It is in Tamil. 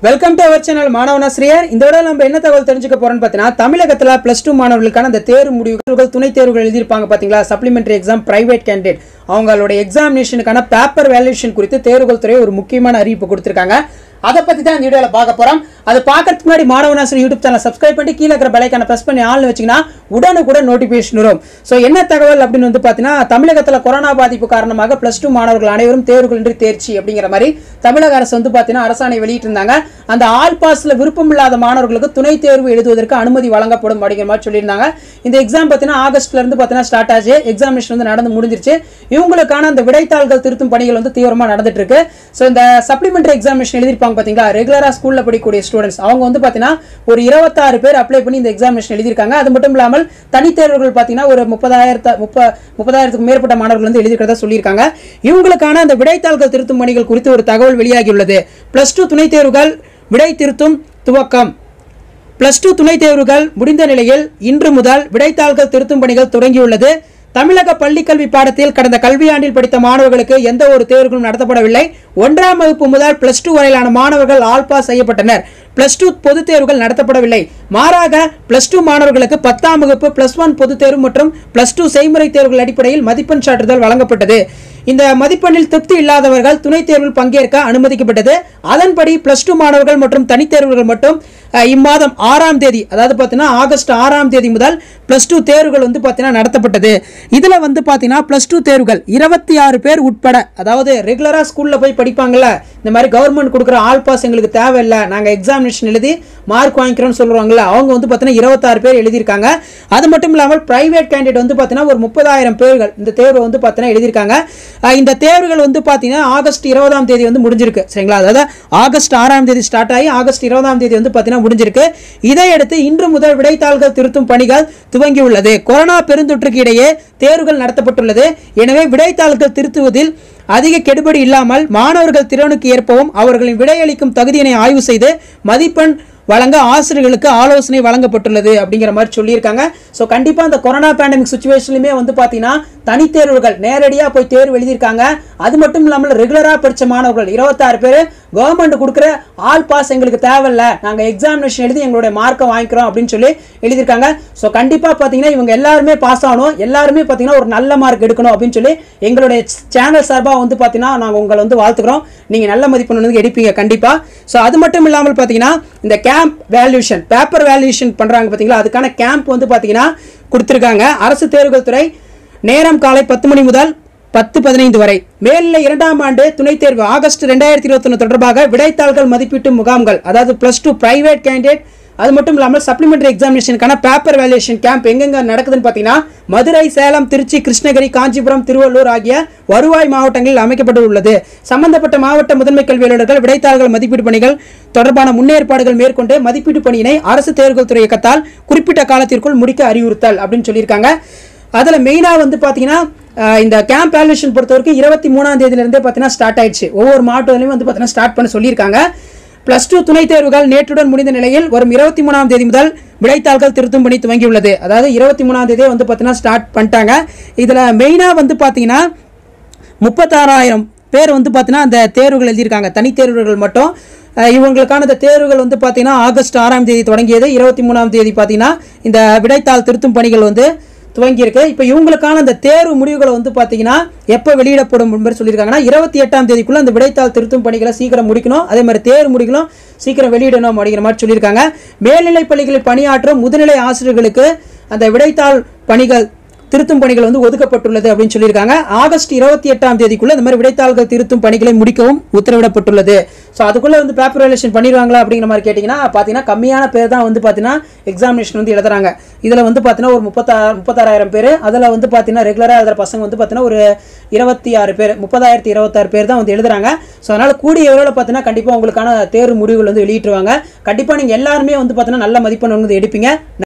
வெல்கம் டு அவர் சேனல் மாணவனாசிரியர் இந்த விட நம்ம என்ன தகவல் தெரிஞ்சுக்க போறோம்னு பார்த்தீங்கன்னா தமிழகத்தில் ப்ளஸ் டூ மாணவர்களுக்கான அந்த தேர்வு முடிவுகள் துணை தேர்வுகள் எழுதியிருப்பாங்க பார்த்தீங்களா சப்ளிமெண்டரி எக்ஸாம் பிரைவேட் கேண்டிடேட் அவங்களோட எக்ஸாமினேஷனுக்கான பேப்பர் வேல்யூஷன் குறித்து தேர்வுகள் துறை ஒரு முக்கியமான அறிவிப்பு கொடுத்துருக்காங்க அதை பற்றி தான் இந்த வீடியோவில் பார்க்க போகிறோம் அது பார்க்கறதுக்கு முன்னாடி மாணவனாசிரியர் யூடியூப் சேனல் சப்ஸ்கிரைப் பண்ணி கீழே இருக்கிற பெலைக்கான ப்ரெஸ் பண்ணி ஆள்னு வச்சிங்கன்னா உடனுக்குடன் நோட்டிஃபிகேஷன் வரும் ஸோ என்ன தகவல் அப்படின்னு வந்து பார்த்தீங்கன்னா தமிழகத்தில் கொரோனா பாதிப்பு காரணமாக ப்ளஸ் டூ மாணவர்கள் அனைவரும் தேர்வுகள் இன்றி தேர்ச்சி அப்படிங்கிற மாதிரி தமிழக அரசு வந்து பார்த்தீங்கன்னா அரசாணை வெளியிட்டிருந்தாங்க அந்த ஆல் பாஸில் விருப்பம் இல்லாத மாணவர்களுக்கு துணை தேர்வு எழுதுவதற்கு அனுமதி வழங்கப்படும் அப்படிங்கிற மாதிரி சொல்லியிருந்தாங்க இந்த எக்ஸாம் பார்த்தீங்கன்னா ஆகஸ்ட்ல இருந்து பார்த்தீங்கன்னா ஸ்டார்ட் ஆச்சு எக்ஸாமினேஷன் வந்து நடந்து முடிஞ்சிருச்சு இவங்களுக்கான அந்த விடைத்தாள்கள் திருத்தும் பணிகள் வந்து தீவிரமாக நடந்துட்டு இருக்கு ஸோ இந்த சப்ளிமெண்டரி எக்ஸாமினேஷன் எழுதியிருப்பாங்க பார்த்தீங்களா ரெகுலராக ஸ்கூலில் படிக்கக்கூடிய ஸ்டூடெண்ட்ஸ் அவங்க வந்து பார்த்தீங்கன்னா ஒரு இருபத்தாறு பேர் அப்ளை பண்ணி இந்த எக்ஸாமினேஷன் எழுதியிருக்காங்க அது மட்டும் இல்லாமல் தனித்தேர்வுகள் பார்த்தீங்கன்னா ஒரு முப்பதாயிரத்த முப்ப முப்பதாயிரத்துக்கும் மேற்பட்ட மாணவர்கள் வந்து எழுதியிருக்கிறதா சொல்லியிருக்காங்க இவங்களுக்கான அந்த விடைத்தாள்கள் திருத்தும் பணிகள் குறித்து ஒரு தகவல் வெளியாகியுள்ளது பிளஸ் டூ துணைத் தேர்வுகள் விடை திருத்தும் துவக்கம் பிளஸ் டூ துணைத் தேர்வுகள் முடிந்த நிலையில் இன்று முதல் விடைத்தாள்கள் திருத்தும் பணிகள் தொடங்கியுள்ளது தமிழக பள்ளிக்கல்வி பாடத்தில் கடந்த கல்வியாண்டில் படித்த மாணவர்களுக்கு எந்த ஒரு தேர்வுகளும் நடத்தப்படவில்லை ஒன்றாம் வகுப்பு முதல் பிளஸ் டூ வரையிலான மாணவர்கள் ஆல் பாஸ் செய்யப்பட்டனர் பிளஸ் டூ பொதுத் தேர்வுகள் நடத்தப்படவில்லை மாறாக பிளஸ் டூ மாணவர்களுக்கு பத்தாம் வகுப்பு பிளஸ் ஒன் பொதுத் தேர்வு மற்றும் பிளஸ் டூ செய்முறை தேர்வுகள் அடிப்படையில் மதிப்பெண் சான்றிதழ் வழங்கப்பட்டது இந்த மதிப்பெண்ணில் திருப்தி இல்லாதவர்கள் துணைத் தேர்வில் பங்கேற்க அனுமதிக்கப்பட்டது அதன்படி பிளஸ் டூ மாணவர்கள் மற்றும் தனித் தேர்வுகள் மட்டும் அஹ், இம்மாதம் ஆறாம் தேதி அதாவது பார்த்தீங்கன்னா ஆகஸ்ட் ஆறாம் தேதி முதல் பிளஸ் டூ தேர்வுகள் வந்து பார்த்தீங்கன்னா நடத்தப்பட்டது இதில் வந்து பார்த்தீங்கன்னா பிளஸ் டூ தேர்வுகள் இருபத்தி ஆறு பேர் உட்பட அதாவது ரெகுலராக ஸ்கூலில் போய் படிப்பாங்கல்ல இந்த மாதிரி கவர்மெண்ட் கொடுக்குற ஆல் பாஸ் எங்களுக்கு தேவையில்லை நாங்கள் எக்ஸாமினேஷன் எழுதி மார்க் வாங்கிக்கிறோம்னு சொல்லுவாங்கல்ல அவங்க வந்து பார்த்தீங்கன்னா இருபத்தாறு பேர் எழுதியிருக்காங்க அது மட்டும் இல்லாமல் பிரைவேட் கேண்டிடேட் வந்து பார்த்தீங்கன்னா ஒரு முப்பதாயிரம் பேர்கள் இந்த தேர்வை வந்து பார்த்தீங்கன்னா எழுதியிருக்காங்க அஹ் இந்த தேர்வுகள் வந்து பார்த்தீங்கன்னா ஆகஸ்ட் இருபதாம் தேதி வந்து முடிஞ்சிருக்கு சரிங்களா அதாவது ஆகஸ்ட் ஆறாம் தேதி ஸ்டார்ட் ஆகி ஆகஸ்ட் இருபதாம் தேதி வந்து பார்த்தீங்கன்னா முடிஞ்சிருக்கு இதையடுத்து இன்று முதல் விடைத்தாள்கள் திருத்தும் பணிகள் துவங்கியுள்ளது கொரோனா பெருந்தொற்றுக்கு இடையே தேர்வுகள் நடத்தப்பட்டுள்ளது எனவே விடைத்தாள்கள் திருத்துவதில் அதிக கெடுபடி இல்லாமல் மாணவர்கள் திறனுக்கு ஏற்பவும் அவர்களின் விடையளிக்கும் தகுதியினை ஆய்வு செய்து மதிப்பெண் வழங்க ஆசிரியர்களுக்கு ஆலோசனை வழங்கப்பட்டுள்ளது அப்படிங்கிற மாதிரி சொல்லியிருக்காங்க ஸோ கண்டிப்பாக இந்த கொரோனா பேண்டமிக் சுச்சுவேஷன்லையுமே வந்து பார்த்தீங்கன்னா தனித்தேர்வுகள் நேரடியாக போய் தேர்வு எழுதியிருக்காங்க அது மட்டும் இல்லாமல் ரெகுலராக படித்த மாணவர்கள் இருபத்தாறு பேர் கவர்மெண்ட் கொடுக்குற ஆல் பாஸ் எங்களுக்கு தேவையில்ல நாங்கள் எக்ஸாமினேஷன் எழுதி எங்களுடைய மார்க்கை வாங்கிக்கிறோம் அப்படின்னு சொல்லி எழுதியிருக்காங்க ஸோ கண்டிப்பாக பார்த்தீங்கன்னா இவங்க எல்லாருமே பாஸ் ஆகணும் எல்லாருமே பார்த்தீங்கன்னா ஒரு நல்ல மார்க் எடுக்கணும் அப்படின்னு சொல்லி எங்களுடைய சேனல் சார்பாக வந்து பார்த்தீங்கன்னா நாங்கள் உங்களை வந்து வாழ்த்துக்கிறோம் நீங்கள் நல்ல மதிப்பெண் வந்து எடுப்பீங்க கண்டிப்பாக ஸோ அது மட்டும் இல்லாமல் பார்த்தீங்கன்னா இந்த கேம்ப் வேல்யூஷன் பேப்பர் வேல்யூஷன் பண்ணுறாங்க பார்த்தீங்களா அதுக்கான கேம்ப் வந்து பார்த்தீங்கன்னா கொடுத்துருக்காங்க அரசு தேர்வுகள் துறை நேரம் காலை பத்து மணி முதல் பத்து பதினைந்து வரை மேல்நிலை இரண்டாம் ஆண்டு துணைத் தேர்வு ஆகஸ்ட் ரெண்டாயிரத்தி இருபத்தொன்று தொடர்பாக விடைத்தாள்கள் மதிப்பீட்டு முகாம்கள் அதாவது ப்ளஸ் டூ பிரைவேட் கேண்டிடேட் அது மட்டும் இல்லாமல் சப்ளிமெண்டரி எக்ஸாமினேஷனுக்கான பேப்பர் வேல்யூஷன் கேம்ப் எங்கெங்க நடக்குதுன்னு பார்த்தீங்கன்னா மதுரை சேலம் திருச்சி கிருஷ்ணகிரி காஞ்சிபுரம் திருவள்ளூர் ஆகிய வருவாய் மாவட்டங்களில் அமைக்கப்பட்டுள்ளது சம்பந்தப்பட்ட மாவட்ட முதன்மை கல்வி அலுவலர்கள் விடைத்தாள்கள் மதிப்பீட்டு பணிகள் தொடர்பான முன்னேற்பாடுகள் மேற்கொண்டு மதிப்பீட்டு பணியினை அரசு தேர்வுகள் துறை இயக்கத்தால் குறிப்பிட்ட காலத்திற்குள் முடிக்க அறிவுறுத்தல் அப்படின்னு சொல்லியிருக்காங்க அதில் மெயினாக வந்து பார்த்தீங்கன்னா அஹ், இந்த கேம்ப் வேல்யூஷன் பொறுத்த வரைக்கும் இருபத்தி மூணாம் தேதியிலிருந்தே பார்த்தீங்கன்னா ஸ்டார்ட் ஆயிடுச்சு ஒவ்வொரு மாவட்டத்திலையும் வந்து பார்த்தீங்கன்னா ஸ்டார்ட் பண்ண சொல்லியிருக்காங்க ப்ளஸ் டூ துணைத் தேர்வுகள் நேற்றுடன் முடிந்த நிலையில் வரும் இருபத்தி மூணாம் தேதி முதல் விடைத்தாள்கள் திருத்தும் பணி துவங்கியுள்ளது அதாவது இருபத்தி மூணாம் தேதியே வந்து பார்த்தீங்கன்னா ஸ்டார்ட் பண்ணிட்டாங்க இதில் மெயினாக வந்து பார்த்தீங்கன்னா முப்பத்தாறாயிரம் பேர் வந்து பார்த்தீங்கன்னா அந்த தேர்வுகள் எழுதியிருக்காங்க தனித் தேர்வுகள் மட்டும் அஹ் இவங்களுக்கான இந்த தேர்வுகள் வந்து பார்த்தீங்கன்னா ஆகஸ்ட் ஆறாம் தேதி தொடங்கியது இருபத்தி மூணாம் தேதி பார்த்தீங்கன்னா இந்த விடைத்தாள் திருத்தும் பணிகள் வந்து துவங்கியிருக்கு இப்போ இவங்களுக்கான அந்த தேர்வு முடிவுகளை வந்து பார்த்தீங்கன்னா எப்போ வெளியிடப்படும் என்பது சொல்லியிருக்காங்கன்னா இருபத்தி எட்டாம் தேதிக்குள்ள அந்த விடைத்தாள் திருத்தும் பணிகளை சீக்கிரம் முடிக்கணும் அதே மாதிரி தேர்வு முடிக்கணும் சீக்கிரம் வெளியிடணும் அப்படிங்கிற மாதிரி சொல்லியிருக்காங்க மேல்நிலைப் பள்ளிகளில் பணியாற்றும் முதுநிலை ஆசிரியர்களுக்கு அந்த விடைத்தாள் பணிகள் திருத்தும் பணிகள் வந்து ஒதுக்கப்பட்டுள்ளது அப்படின்னு சொல்லியிருக்காங்க ஆகஸ்ட் இருபத்தி எட்டாம் தேதிக்குள்ள இந்த மாதிரி விடைத்தாள்கள் திருத்தும் பணிகளை முடிக்கவும் உத்தரவிடப்பட்டுள்ளது ஸோ அதுக்குள்ள வந்து பேப்பர் வேலேஷன் பண்ணிடுவாங்களா அப்படிங்கிற மாதிரி கேட்டிங்கன்னா பார்த்தீங்கன்னா கம்மியான பேர் தான் வந்து பார்த்தீங்கன்னா எக்ஸாமினேஷன் வந்து எழுதுறாங்க இதில் வந்து பார்த்தீங்கன்னா ஒரு முப்பத்தா முப்பத்தாறாயிரம் பேர் அதில் வந்து பார்த்தீங்கன்னா ரெகுலராக எழுதுற பசங்க வந்து பார்த்தீங்கன்னா ஒரு இருபத்தி ஆறு பேர் முப்பதாயிரத்தி இருபத்தாறு பேர் தான் வந்து எழுதுறாங்க ஸோ அதனால் கூடிய விரைவில் பார்த்தீங்கன்னா கண்டிப்பாக உங்களுக்கான தேர்வு முடிவுகள் வந்து வெளியிட்டுருவாங்க கண்டிப்பாக நீங்கள் எல்லாருமே வந்து பார்த்தீங்கன்னா நல்ல மதிப்பெண் வந்து எடுப்பீங்க